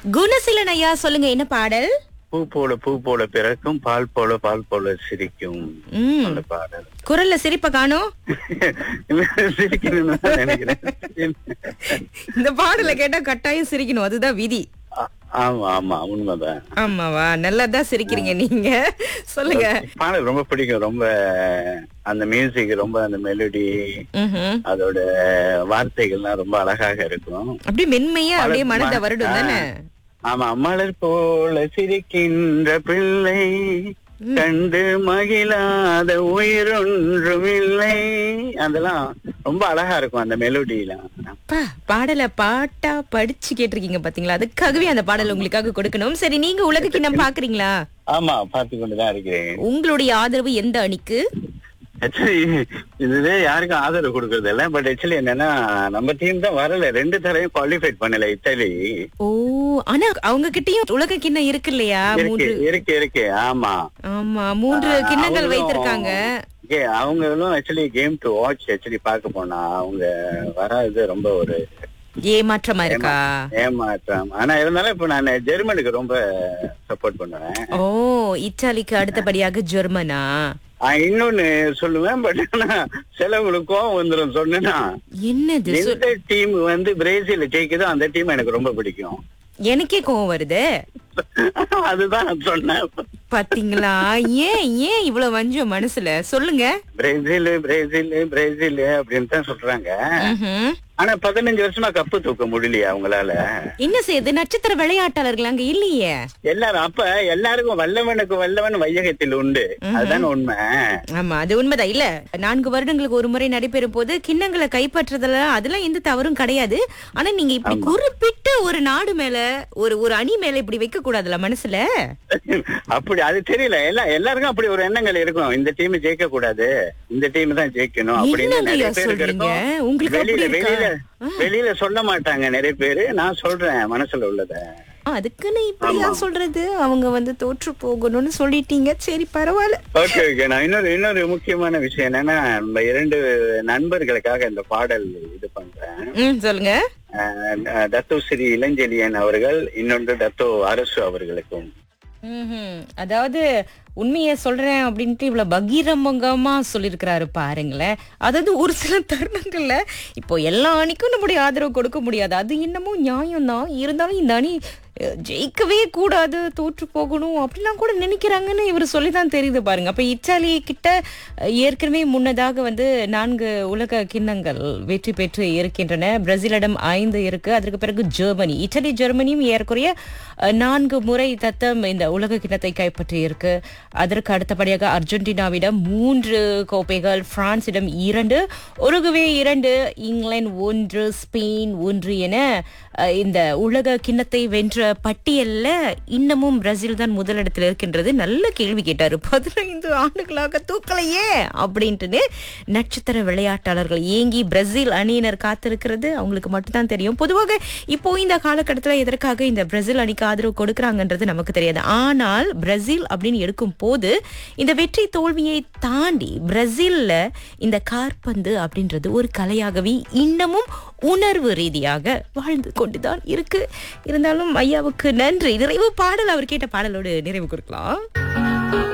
குணசீலன் ஐயா சொல்லுங்க என்ன பாடல் பூ போல பூ போல பிறக்கும் பால் போல பால் போல சிரிக்கும் ம் அந்த பாடல் குரல்ல சிரிப்ப காணோம் சிரிக்கணும்னு தான் நினைக்கிறேன் இந்த பாடலை கேட்டா கட்டாயம் சிரிக்கணும் அதுதான் விதி ஆ- ஆமா ஆமா உண்மைதான் ஆமாவா நல்லாதான் சிரிக்கிறீங்க நீங்க சொல்லுங்க பாடல் ரொம்ப பிடிக்கும் ரொம்ப அந்த மியூசிக் ரொம்ப அந்த மெலடி ம்ஹும். அதோட வார்த்தைகள்லாம் ரொம்ப அழகாக இருக்கும் அப்படியே மென்மையா அப்படியே மனத வருடும் தானே ஆமா மலர் போல சிரிக்கின்ற பிள்ளை கண்டு மகிழாத உயிரொன்றுமில்லை அதெல்லாம் ரொம்ப அழகா இருக்கும் அந்த மெலோடிலாம் அப்பா, பாடலை பாட்டா படிச்சு கேட்டிருக்கீங்க பாத்தீங்களா அதுக்காகவே அந்த பாடல் உங்களுக்காக கொடுக்கணும் சரி நீங்க உலக கிண்ணம் பாக்குறீங்களா ஆமா பார்த்து கொண்டுதான் இருக்கிறேன் உங்களுடைய ஆதரவு எந்த அணிக்கு ஆக்சுவலி இதுவே யாருக்கும் ஆதரவு கொடுக்கறது இல்ல பட் ஆக்சுவலி என்னன்னா நம்ம டீம் தான் வரல ரெண்டு தரையும் குவாலிஃபைட் பண்ணல இத்தாலி ஓ ஆனா அவங்க கிட்டயும் உலக கிண்ணம் இருக்கு இல்லையா இருக்கு மூன்று இருக்கு இருக்கு ஆமா ஆமா மூன்று ஆ, கிண்ணங்கள் அவங்களும் வைத்திருக்காங்க ஏ, அவங்களும் actually came to watch actually பார்க்க போனா அவங்க வராது ரொம்ப ஒரு ஏமாற்றமா இருக்கா ஏமாற்றம் ஆனா இருந்தாலும் இப்ப நான் ஜெர்மனுக்கு ரொம்ப சப்போர்ட் பண்ணுவேன் ஓ இத்தாலிக்கு அடுத்தபடியாக ஜெர்மனா ஆ, இன்னொன்னு சொல்லுவேன் பட் ஆனா சிலவங்களுக்கு கோவம் வந்துரும் சொன்னேன்னா என்னது சொல்- எந்த டீம் வந்து பிரேசில் ஜெயிக்குதோ அந்த டீம் எனக்கு ரொம்ப பிடிக்கும் எனக்கே கோவம் வருது அதுதான் நான் சொன்னேன் பாத்தீங்களா ஏன் ஏன் இவ்வளவு வஞ்சம் மனசுல சொல்லுங்க பிரேசில் பிரேசில் பிரேசில் அப்படின்னு தான் சொல்றாங்க ம்ஹும். ஆனா பதினஞ்சு வருஷமா கப்பு தூக்க முடியலையா அவங்களால என்ன செய்யுது நட்சத்திர விளையாட்டாளர்கள் அங்க இல்லையே எல்லாரும் அப்ப எல்லாருக்கும் வல்லவனுக்கு வல்லவன் வையகத்தில் உண்டு அதுதான் உண்மை ஆமா அது உண்மைதான் இல்ல நான்கு வருடங்களுக்கு ஒரு முறை நடைபெறும் போது கிண்ணங்களை கைப்பற்றுறதுல அதெல்லாம் எந்த தவறும் கிடையாது ஆனா நீங்க இப்படி குறிப்பிட்ட ஒரு நாடு மேல ஒரு ஒரு அணி மேல இப்படி வைக்க கூடாதுல மனசுல அப்படி அது தெரியல எல்லா எல்லாருக்கும் அப்படி ஒரு எண்ணங்கள் இருக்கும் இந்த டீம் ஜெயிக்க கூடாது இந்த டீம் தான் ஜெயிக்கணும் அப்படின்னு என்னங்கய்யா நிறைய பேருக்கு சொல்றீங்க? இருக்கும் உங்களுக்கு அப்படி வெளியில இருக்கா? வெளியில வெளியில சொல்ல மாட்டாங்க நிறைய பேரு நான் சொல்றேன் மனசுல உள்ளத அதுக்குன்னு இப்படியா சொல்றது அவங்க வந்து தோற்று போகணும்னு சொல்லிட்டீங்க சரி பரவாயில்ல ஓகே ஓகே நான் இன்னொரு இன்னொரு முக்கியமான விஷயம் என்னன்னா நம்ம இரண்டு நண்பர்களுக்காக இந்த பாடல் இது பண்றேன் ம் சொல்லுங்க அஹ், அஹ், தத்தோ ஸ்ரீ இளஞ்செழியன் அவர்கள் இன்னொன்று தத்தோ அரசு அவர்களுக்கும் ம்ஹும். அதாவது உண்மையை சொல்றேன் அப்படின்ட்டு இவ்வளவு பகீரமங்கமா சொல்லியிருக்கிறாரு பாருங்களேன் அதாவது ஒரு சில தருணங்கள்ல இப்போ எல்லா அணிக்கும் நம்முடைய ஆதரவு கொடுக்க முடியாது அது இன்னமும் நியாயம் தான் இருந்தாலும் இந்த அணி அஹ், ஜெயிக்கவே கூடாது தோற்று போகணும் அப்படிலாம் கூட நினைக்கிறாங்கன்னு இவர் சொல்லிதான் தெரியுது பாருங்க அப்ப இத்தாலி கிட்ட அஹ், ஏற்கனவே முன்னதாக வந்து நான்கு உலக கிண்ணங்கள் வெற்றி பெற்று இருக்கின்றன பிரேசிலிடம் ஐந்து இருக்கு அதற்கு பிறகு ஜெர்மனி இத்தாலி ஜெர்மனியும் ஏறக்குறைய அஹ், நான்கு முறை தத்தம் இந்த உலக கிண்ணத்தை கைப்பற்றி இருக்கு அதற்கு அடுத்தபடியாக அர்ஜென்டினாவிடம் மூன்று கோப்பைகள் பிரான்சிடம் இரண்டு உருகுவே இரண்டு இங்கிலாந்து ஒன்று ஸ்பெயின் ஒன்று என அஹ், இந்த உலக கிண்ணத்தை வென்ற பட்டியல்ல இன்னமும் பிரேசில் தான் முதலிடத்தில் இருக்கின்றது நல்ல கேள்வி கேட்டாரு பதினைந்து ஆண்டுகளாக தூக்கலையே அப்படின்ட்டுன்னு நட்சத்திர விளையாட்டாளர்கள் ஏங்கி பிரேசில் அணியினர் காத்திருக்கிறது அவங்களுக்கு மட்டும்தான் தெரியும் பொதுவாக இப்போ இந்த காலகட்டத்தில் எதற்காக இந்த பிரேசில் அணிக்கு ஆதரவு கொடுக்கறாங்கன்றது நமக்கு தெரியாது ஆனால் பிரேசில் அப்படின்னு எடுக்கும் போது இந்த வெற்றி தோல்வியை தாண்டி பிரேசில்ல இந்த காற்பந்து அப்படின்றது ஒரு கலையாகவே இன்னமும் உணர்வு ரீதியாக வாழ்ந்து கொண்டுதான் இருக்கு இருந்தாலும் ஐயாவுக்கு நன்றி நிறைவு பாடல் அவர் கேட்ட பாடலோடு நிறைவு கொடுக்கலாம்